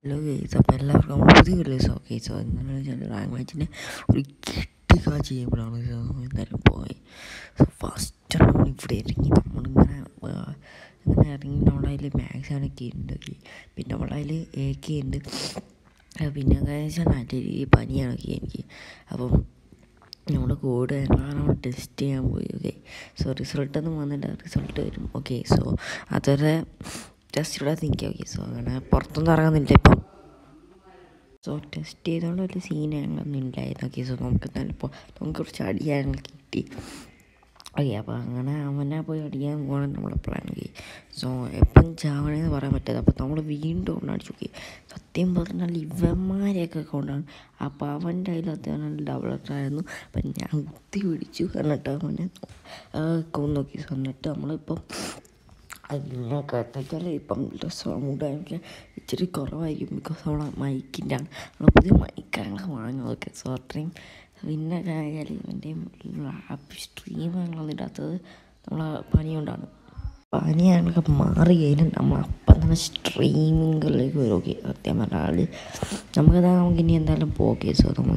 Hello guys അപ്പോൾ എല്ലാവർക്കും പുതിയ റിലീസ് ഓക്കെ സോ എന്താണെന്ന് വെച്ചാൽ റാങ്ക് മാച്ചിൻ്റെ ഒരു കിട്ടിക്കാ ചെയ്യുമ്പോഴാണ് ഇത് എന്തായാലും പോയി സോ ഫസ്റ്റ് നമ്മൾ ഇവിടെ ഇറങ്ങി നമ്മളിങ്ങനെ ആ, ഇങ്ങനെ ഇറങ്ങി നമ്മുടെ അതിൽ മാക്സിമൊക്കെ ഉണ്ട് പിന്നെ നമ്മുടെ അതിൽ എ കെ ഉണ്ട് ആ, പിന്നെ എന്താണെന്ന് വെച്ചാൽ നല്ല രീതിയിൽ പനിയാണൊക്കെ എനിക്ക് അപ്പം നമ്മുടെ കോഡ് നമ്മൾ ടെസ്റ്റ് ചെയ്യാൻ പോയി ഓക്കെ സോ റിസൾട്ട് ഒന്നും വന്നില്ല റിസൾട്ട് വരും ഓക്കെ സോ അതുവരെ ടെസ്റ്റ് ഇവിടെ നിൽക്കുക ഓക്കെ സോ അങ്ങനെ പുറത്തൊന്നും ഇറങ്ങുന്നില്ല ഇപ്പം സോ ടെസ്റ്റ് ചെയ്തുകൊണ്ട് വലിയ സീൻ ഞങ്ങളൊന്നും ഉണ്ടായിരുന്നു ഓക്കെ സോ നമുക്ക് എന്തായാലും ഇപ്പോൾ നമുക്ക് കുറച്ച് അടിയാൻ കിട്ടി ഓക്കെ അപ്പോൾ അങ്ങനെ അവനെ പോയി അടിക്കാൻ പോകണം നമ്മുടെ പ്ലാൻ ഓക്കെ സോ എപ്പം ചാവണേന്ന് പറയാൻ പറ്റാതെ അപ്പോൾ നമ്മൾ വീണ്ടും ഒന്ന് അടിച്ചു നോക്കി സത്യം പറഞ്ഞാൽ ഇവന്മാരെയൊക്കെ കൊണ്ടാണ് അപ്പോൾ അവൻ്റെ കയ്യിൽ അത്യാവശ്യം ഡബിൾ ആയിരുന്നു അപ്പം ഞാൻ കുത്തി പിടിച്ചു എന്നിട്ട് അവനെ കൊന്നു നോക്കി സോ എന്നിട്ട് നമ്മളിപ്പം അതിനൊക്കെ വെച്ചാൽ ഇപ്പം സൗണ്ട് ആണെങ്കിൽ ഇച്ചിരി കുറവായിരിക്കും ബിക്കോസ് നമ്മളെ മൈക്കിൻ്റെ ആണ് നമ്മൾ പുതിയ മൈക്കാണ് വാങ്ങുന്നതൊക്കെ സോ അത്രയും പിന്നെ ആയാൽ ഇവൻ്റെ ആപ്പ് സ്ട്രീം ഞങ്ങളൊന്നും ഇടാത്തത് നമ്മളെ പനി കൊണ്ടാണ് പനിയാണൊക്കെ മാറി കഴിഞ്ഞാൽ നമ്മൾ അപ്പം തന്നെ സ്ട്രീമിങ്ങിലേക്ക് വരും ഓക്കെ സത്യം പറഞ്ഞാൽ നമുക്കത് നമുക്ക് ഇനി എന്തായാലും പോകെ സോ നമ്മൾ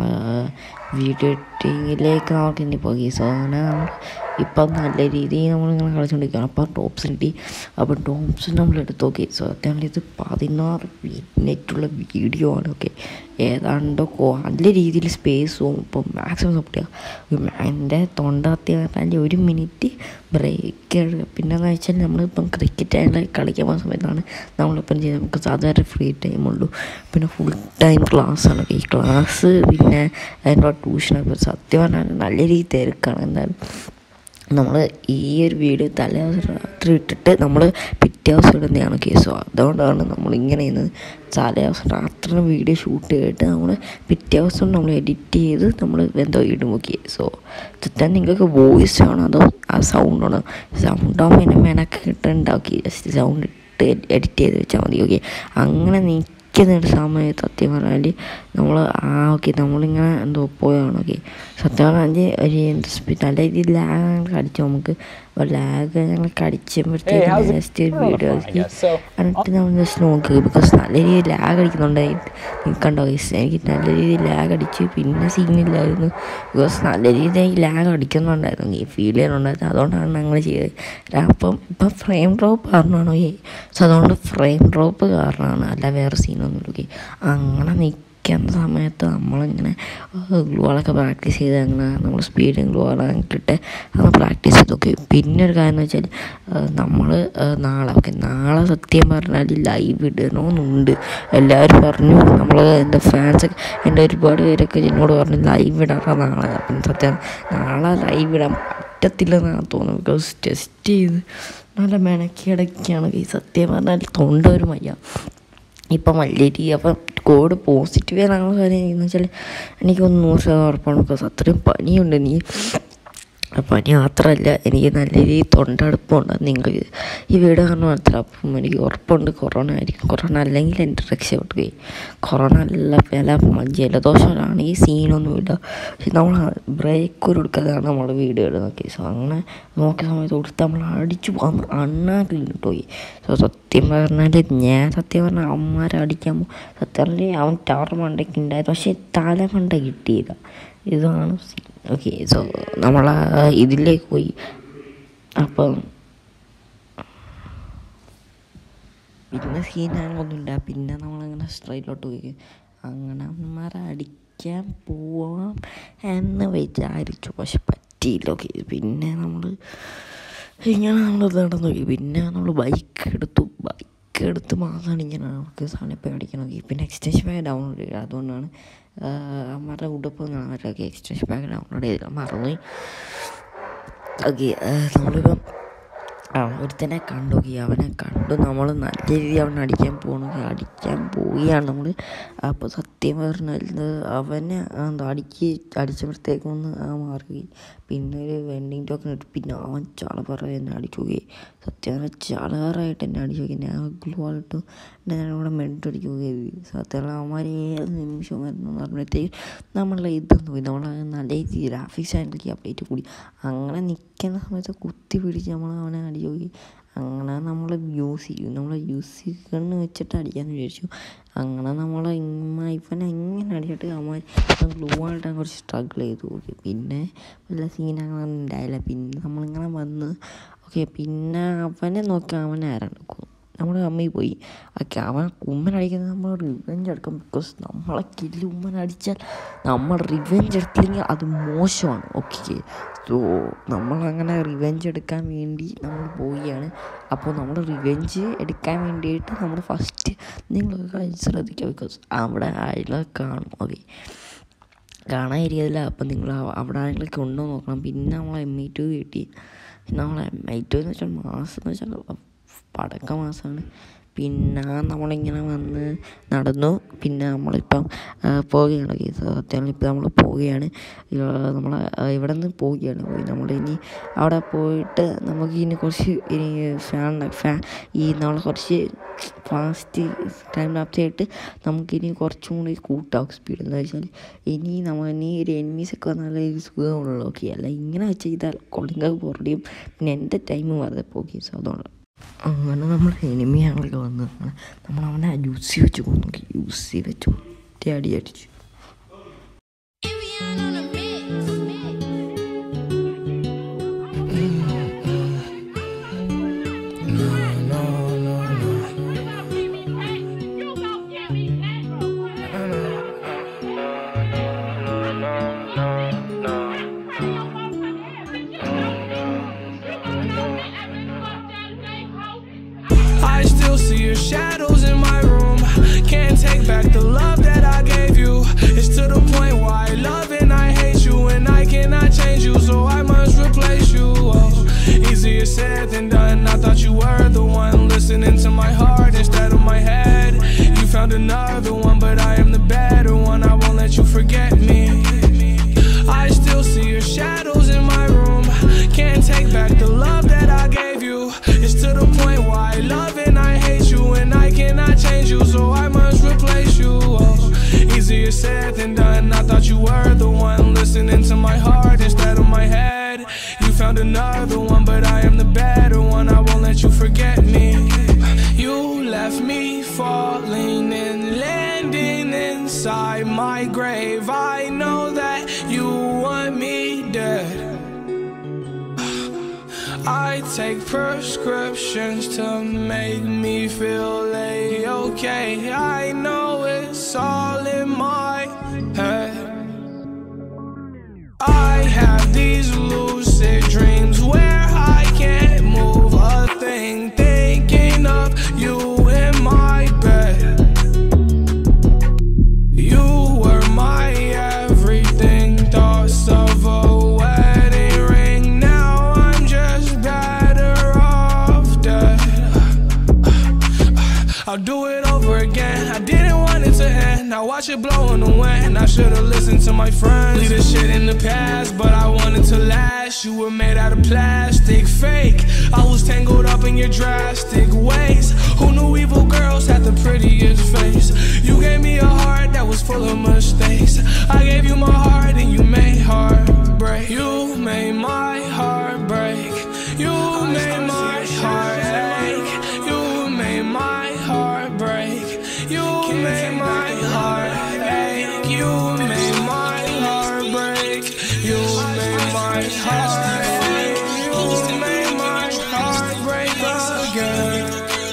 വീഡിയോ എഡിറ്റിങ്ങിലേക്ക് നമുക്ക് ഇനി പോകെ സോ അങ്ങനെ നമ്മൾ ഇപ്പം നല്ല രീതിയിൽ നമ്മളിങ്ങനെ കളിച്ചുകൊണ്ടിരിക്കുകയാണ് അപ്പം ടോപ്സിന് കിട്ടി അപ്പം ടോപ്സ് നമ്മൾ എടുത്ത് നോക്കി സോ അത്യാവശ്യം ഇത് പതിനാറ് മിനിറ്റുള്ള വീഡിയോ ആണ് ഓക്കെ ഏതാണ്ടൊക്കെ നല്ല രീതിയിൽ സ്പേസും ഇപ്പം മാക്സിമം സപ്പോർട്ട് എൻ്റെ തൊണ്ട അത്യാവശ്യം ഒരു മിനിറ്റ് ബ്രേക്ക് പിന്നെ എന്ന് വെച്ചാൽ നമ്മളിപ്പം ക്രിക്കറ്റ് ആയിട്ട് കളിക്കാൻ പോകുന്ന സമയത്താണ് നമ്മളിപ്പം ചെയ്യുന്നത് നമുക്ക് സാധാരണ ഫ്രീ ടൈമുള്ളൂ പിന്നെ ഫുൾ ടൈം ക്ലാസ്സാണ് ഈ ക്ലാസ് പിന്നെ അതിൻ്റെ ട്യൂഷനൊക്കെ സത്യം പറഞ്ഞാൽ നല്ല രീതിയിൽ തിരക്കാണ് എന്തായാലും നമ്മൾ ഈ ഒരു വീഡിയോ തലേ ദിവസം രാത്രി ഇട്ടിട്ട് നമ്മൾ പിറ്റേ ദിവസം ഇടുന്നതാണ് കേസോ അതുകൊണ്ടാണ് നമ്മൾ ഇങ്ങനെ ചെയ്യുന്നത് തലേ ദിവസം രാത്രി വീഡിയോ ഷൂട്ട് ചെയ്തിട്ട് നമ്മൾ പിറ്റേ ദിവസം നമ്മൾ എഡിറ്റ് ചെയ്ത് നമ്മൾ എന്തോ ഇടും ഓക്കെ സോ തന്നെ നിങ്ങൾക്ക് വോയിസ് ആണോ അതോ ആ സൗണ്ട് ആണോ സൗണ്ട് ആകുമ്പോൾ എന്നെ മെനക്ക് കിട്ടുന്നുണ്ടാക്കി ജസ്റ്റ് സൗണ്ട് ഇട്ട് എഡിറ്റ് ചെയ്ത് വെച്ചാൽ മതി ഓക്കെ അങ്ങനെ നിൽക്കുന്ന ഒരു സമയത്ത് സത്യം പറഞ്ഞാൽ നമ്മൾ ആ ഓക്കെ നമ്മളിങ്ങനെ എന്തോ പോയാണ് ഓക്കെ സത്യം പറഞ്ഞാൽ ഒരു എന്താ സ്പീ- നല്ല രീതിയിൽ ലാഗ് അടിച്ചു നമുക്ക് ലാഗ് ഞങ്ങൾ കടിച്ചപ്പോഴത്തേക്ക് ജസ്റ്റ് ഒരു വീഡിയോ ആക്കി എന്നിട്ട് നമ്മൾ ജസ്റ്റ് നോക്കി ബിക്കോസ് നല്ല രീതിയിൽ ലാഗ് അടിക്കുന്നുണ്ട് കണ്ടോ guys? എനിക്ക് നല്ല രീതിയിൽ ലാഗ് അടിച്ച് പിന്നെ സീനില്ലായിരുന്നു ബിക്കോസ് നല്ല രീതിയിൽ ലാഗ് അടിക്കുന്നുണ്ടായിരുന്നു ഈ ഫീൽ ചെയ്യുന്നുണ്ടായിരുന്നു അതുകൊണ്ടാണ് ഞങ്ങൾ ചെയ്തത് അപ്പം ഇപ്പം ഫ്രെയിം ഡ്രോപ്പ് കാരണമാണോ ഈ സോ അതുകൊണ്ട് ഫ്രെയിം ഡ്രോപ്പ് കാരണമാണ് അല്ല വേറെ സീനൊന്നും ഓക്കെ അങ്ങനെ നിൽക്കുന്ന സമയത്ത് നമ്മളിങ്ങനെ ഗ്ലൂകളൊക്കെ പ്രാക്ടീസ് ചെയ്ത് അങ്ങനെ നമ്മൾ സ്പീഡ് ഗ്ലൂകളൊക്കെ ഇട്ട് നമ്മൾ പ്രാക്ടീസ് ചെയ്ത് നോക്കി പിന്നെ ഒരു കാര്യം എന്ന് വെച്ചാൽ നമ്മൾ നാളെ ഓക്കെ നാളെ സത്യം പറഞ്ഞാൽ ലൈവ് ഇടണമെന്നുണ്ട് എല്ലാവരും പറഞ്ഞു നമ്മൾ എൻ്റെ ഫാൻസ് എൻ്റെ ഒരുപാട് പേരൊക്കെ എന്നോട് പറഞ്ഞു ലൈവ് ഇടാറാ നാളെ അപ്പം സത്യം നാളെ ലൈവ് ഇടാൻ പറ്റത്തില്ലെന്നാണ് തോന്നുന്നത് ബിക്കോസ് ടെസ്റ്റ് ചെയ്ത് നല്ല മെനക്കിടയ്ക്കാണ് ഈ സത്യം പറഞ്ഞാൽ തൊണ്ട ഒരു മയ്യ ഇപ്പം വലിയ അപ്പം കോഡ് പോസിറ്റീവ് ആണെന്നുള്ള കാര്യം എന്ന് വെച്ചാൽ എനിക്കൊന്ന് നൂറ് ശതമാനം ഉറപ്പാണ് ബിക്കോസ് അത്രയും പനിയുണ്ട് എനിക്ക് പനി മാത്രമല്ല എനിക്ക് നല്ല രീതിയിൽ തൊണ്ടടുപ്പമുണ്ട് നിങ്ങൾക്ക് ഈ വീട് കാരണം മാത്രം അപ്പം എനിക്ക് ഉറപ്പുണ്ട് കൊറോണ ആയിരിക്കും കൊറോണ അല്ലെങ്കിൽ എൻ്റെ രക്ഷപ്പെട്ടുകയും കൊറോണ അല്ല പല ജലദോഷമാണെങ്കിൽ സീനൊന്നുമില്ല പക്ഷെ നമ്മൾ ബ്രേക്ക് കൊടുക്കാതെയാണ് നമ്മൾ വീഡിയോ ഇടുന്നത് സോ അങ്ങനെ നോക്കിയ സമയത്ത് കൊടുത്ത് നമ്മൾ അടിച്ചു വന്ന് അണ്ണാക്കിൽ പോയി സോ സത്യം പറഞ്ഞാൽ ഞാൻ സത്യം പറഞ്ഞാൽ അമ്മമാരെ അടിക്കാൻ പോ- സത്യം പറഞ്ഞാൽ അവൻ ടവർ മണ്ടയ്ക്ക് ഉണ്ടായിരുന്നു പക്ഷേ തലമണ്ട കിട്ടിയില്ല ഇതാണ് ഓക്കെ സോ നമ്മൾ ഇതിലേക്ക് പോയി അപ്പം പിന്നെ സീനാണൊന്നുമില്ല പിന്നെ നമ്മളങ്ങനെ സ്ട്രൈറ്റിലോട്ട് പോയി അങ്ങനെ അമ്മമാരെ അടിക്കാൻ പോവാം എന്ന് വിചാരിച്ചു പക്ഷെ പറ്റിയില്ല ഓക്കെ പിന്നെ നമ്മൾ ഇങ്ങനെ നമ്മൾ നടന്നു പോയി പിന്നെ നമ്മൾ ബൈക്ക് എടുത്തു ബൈക്ക് എടുത്ത് മാത്രമാണ് ഇങ്ങനെ നമുക്ക് സാധനം അടിക്കണം ഓക്കെ പിന്നെ എക്സ്റ്റൻഷൻ പാക്ക് ഡൗൺലോഡ് ചെയ്യുക അതുകൊണ്ടാണ് അമ്മമാരുടെ ഉടുപ്പ് അവരൊക്കെ എക്സ്റ്റൻഷൻ പാക്ക് ഡൗൺലോഡ് ചെയ്തില്ല മറന്നുപോയി ഓക്കെ നമ്മളിപ്പം ആ ഒരുത്തനെ കണ്ടു ഓക്കെ അവനെ കണ്ടു നമ്മൾ നല്ല രീതിയിൽ അവനെ അടിക്കാൻ പോകണമെങ്കിൽ അടിക്കാൻ പോവുകയാണ് നമ്മൾ അപ്പോൾ സത്യം പറഞ്ഞാൽ അവനെ എന്താ അടിക്ക് അടിച്ചപ്പോഴത്തേക്കും ഒന്ന് ആ മാറി പിന്നെ ഒരു വെൻഡിങ് ടോക്കൺ ഇട്ടു പിന്നെ അവൻ ചളപറ എന്നെ അടിച്ചു നോക്കി സത്യം പറഞ്ഞാൽ ചളകറായിട്ട് എന്നെ അടിച്ചു നോക്കി ഞാൻ ഗ്ലൂ ഇട്ടു പിന്നെ ഞാൻ ഇവിടെ മെൻറ്റ് അടിച്ചു നോക്കി സത്യം പറഞ്ഞാൽ അവന്മാർ ഏത് നിമിഷം വരുന്നു എന്ന് പറഞ്ഞപ്പോഴത്തേക്കും നമ്മളെ ഇതൊന്നും പോയി നമ്മൾ നല്ല രീതിയിൽ ഗ്രാഫിക്സ് ആൻഡിലേക്ക് അപ്ഡേറ്റ് കൂടി അങ്ങനെ നിൽക്കുന്ന സമയത്ത് കുത്തി പിടിച്ച് നമ്മൾ അവനെ അടിച്ചു നോക്കി അങ്ങനെ നമ്മൾ യൂസ് ചെയ്യും നമ്മൾ യൂസ് ചെയ്യണമെന്ന് വെച്ചിട്ട് അടിക്കാമെന്ന് വിചാരിച്ചു അങ്ങനെ നമ്മൾ ഇവനെ എങ്ങനെ അടിച്ചിട്ട് അമ്മ ഗ്ലൂ ആയിട്ട് കുറച്ച് സ്ട്രഗിൾ ചെയ്തു ഓക്കെ പിന്നെ വല്ല സീനങ്ങളൊന്നും ഉണ്ടായില്ല പിന്നെ നമ്മളിങ്ങനെ വന്ന് ഓക്കെ പിന്നെ അവനെ നോക്കി അവനെ ആരാണ് നമ്മുടെ അമ്മയിൽ പോയി ഓക്കെ അവൻ ഉമ്മൻ അടിക്കുന്നത് നമ്മൾ റിവെഞ്ച് എടുക്കും ബിക്കോസ് നമ്മളെ കില്ല് ഉമ്മൻ അടിച്ചാൽ നമ്മൾ റിവെഞ്ച് എടുത്തില്ലെങ്കിൽ അത് മോശമാണ് ഓക്കെ സോ നമ്മളങ്ങനെ റിവെഞ്ച് എടുക്കാൻ വേണ്ടി നമ്മൾ പോവുകയാണ് അപ്പോൾ നമ്മൾ റിവെഞ്ച് എടുക്കാൻ വേണ്ടിയിട്ട് നമ്മൾ ഫസ്റ്റ് നിങ്ങളൊക്കെ ശ്രദ്ധിക്കുക ബിക്കോസ് അവിടെ അയല കാണും ഓക്കെ കാണാൻ ഏരിയയില്ല അപ്പം നിങ്ങൾ അവിടെ ആരെങ്കിലൊക്കെ ഉണ്ടോ നോക്കണം പിന്നെ നമ്മൾ എം ഐ ടു കിട്ടി നമ്മൾ എം ഐ ടു എന്ന് വെച്ചാൽ മാസം എന്ന് വെച്ചാൽ പടക്ക മാസമാണ് പിന്നെ നമ്മളിങ്ങനെ വന്ന് നടന്നു പിന്നെ നമ്മളിപ്പം പോവുകയാണ് സത്യം ഇപ്പം നമ്മൾ പോവുകയാണ് നമ്മൾ ഇവിടെ നിന്ന് പോവുകയാണ് പോയി നമ്മൾ ഇനി അവിടെ പോയിട്ട് നമുക്ക് ഇനി കുറച്ച് ഇനി ഫാൻ ഫാൻ ഈ നമ്മൾ കുറച്ച് ഫാസ്റ്റ് ടൈം ലാപ്സ് ആയിട്ട് നമുക്കിനി കുറച്ചും കൂടി കൂട്ടാവും സ്പീഡ് എന്ന് വെച്ചാൽ ഇനി നമ്മൾ ഇനി ഒരു എനിമീസൊക്കെ നല്ല സുഖമുള്ളൂ ഓക്കെ അല്ല ഇങ്ങനെ ചെയ്താൽ കൊള്ളിങ്ക പൊറടിയും പിന്നെ എൻ്റെ ടൈം വെറുതെ പോക്കി സോ അതുകൊണ്ട് അങ്ങനെ നമ്മൾ എനിമിയാണൊക്കെ വന്ന് നമ്മൾ അവനെ യൂസ് വെച്ച് കൊന്നു യൂസ് വെച്ച് ഒറ്റ അടി അടിച്ചു I still see your shadows in my room. Can't take back the love that I gave you. It's to the point where I love and I hate you, and I cannot change you, so I must replace you. Oh, easier said than done. I thought you were the one listening to my heart instead of my head. You found another one, but I am the better one. I won't let you forget me. I still see your shadows in my room. Can't take back the love that I gave you. It's to the point where I love and I hate you, and I cannot change you, so I must replace you. Oh, easier said than done. I thought you were the one listening to my heart instead of my head. You found another one, but I am the better one. I won't let you forget me. You left me falling and landing inside my grave. I know that you want me dead. I take prescriptions to make me feel a-okay. I know it's all in my head. I have these lucid dreams where I can't move a thing, thinking of you in my bed. You were my everything, thoughts of a wedding ring. Now I'm just better off dead. I'll do it over again. I didn't want it to end. Now watch it blow in the wind. I should've listened to my friends. Leave this shit in the past, but I wanted to last. You were made out of plastic, fake. I was tangled up in your drastic ways. Who knew evil girls had the prettiest face? You gave me a heart that was full of mistakes. I gave you my heart and you made heartbreak. You made my heart break. You made my heart ache. You made my heart break. You made my heart ache. You made my heart break. You made my heart ache. You made my heart break again.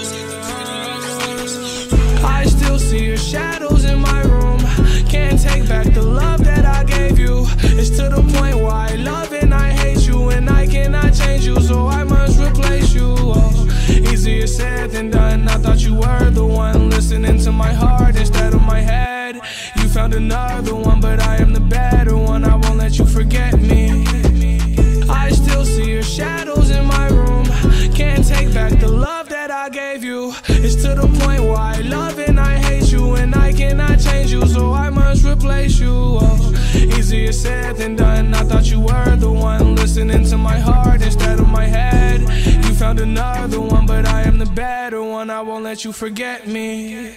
I still see your shadows in my room. Can't take back the love that I gave you. It's to the point where I love and I hate you, and I cannot change you, so I must replace you. Oh, easier said than done. I thought you were the one listening to my heart instead of my head. You found another one, but I am the better one. I won't let you forget me. I still see your shadows in my room. Can't take back the love that I gave you. It's to the point where I love and I hate you, and I cannot change you, so I must replace you. Oh, easier said than done. I thought you were the one listening to my heart instead of my head. You found another one, but I am the better one. I won't let you forget me.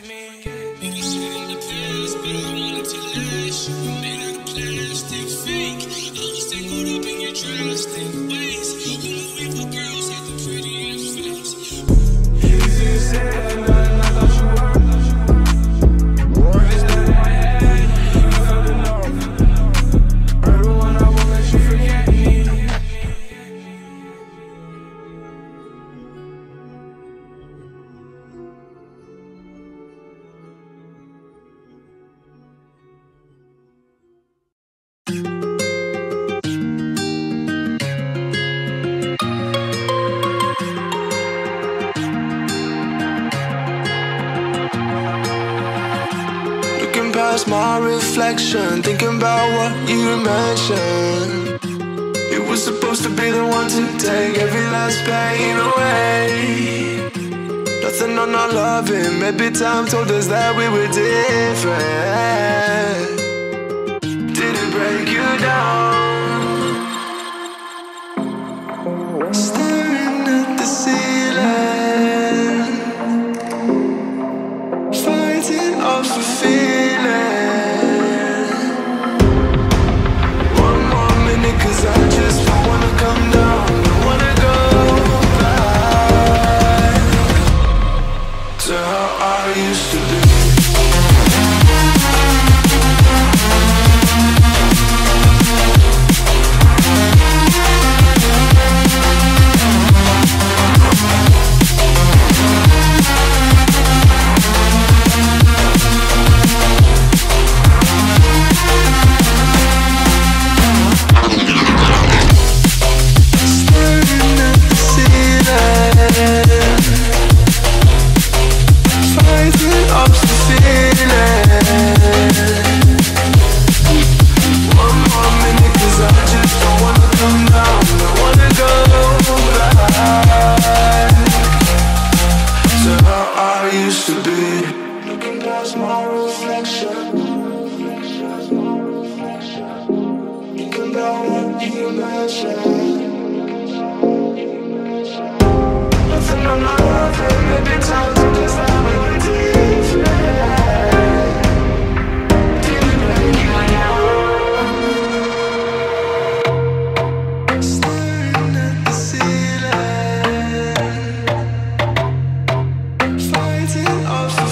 past my reflection, thinking about what you mentioned. You were supposed to be the one to take every last pain away. Nothing on our loving, maybe time told us that we were different. Did it break you down? Staring at the ceiling, fighting off a feeling. One more minute, cause I just don't wanna come down. Don't wanna go back to how I used to be. Staring at the ceiling, fighting off the feeling. One more minute, 'cause I just don't wanna come down. Don't wanna go back to how I used to be. Looking past my reflection. Thinking about what you mentioned. Nothing on my life, maybe time to just have a different. Didn't break you down. Staring at the ceiling, fighting off the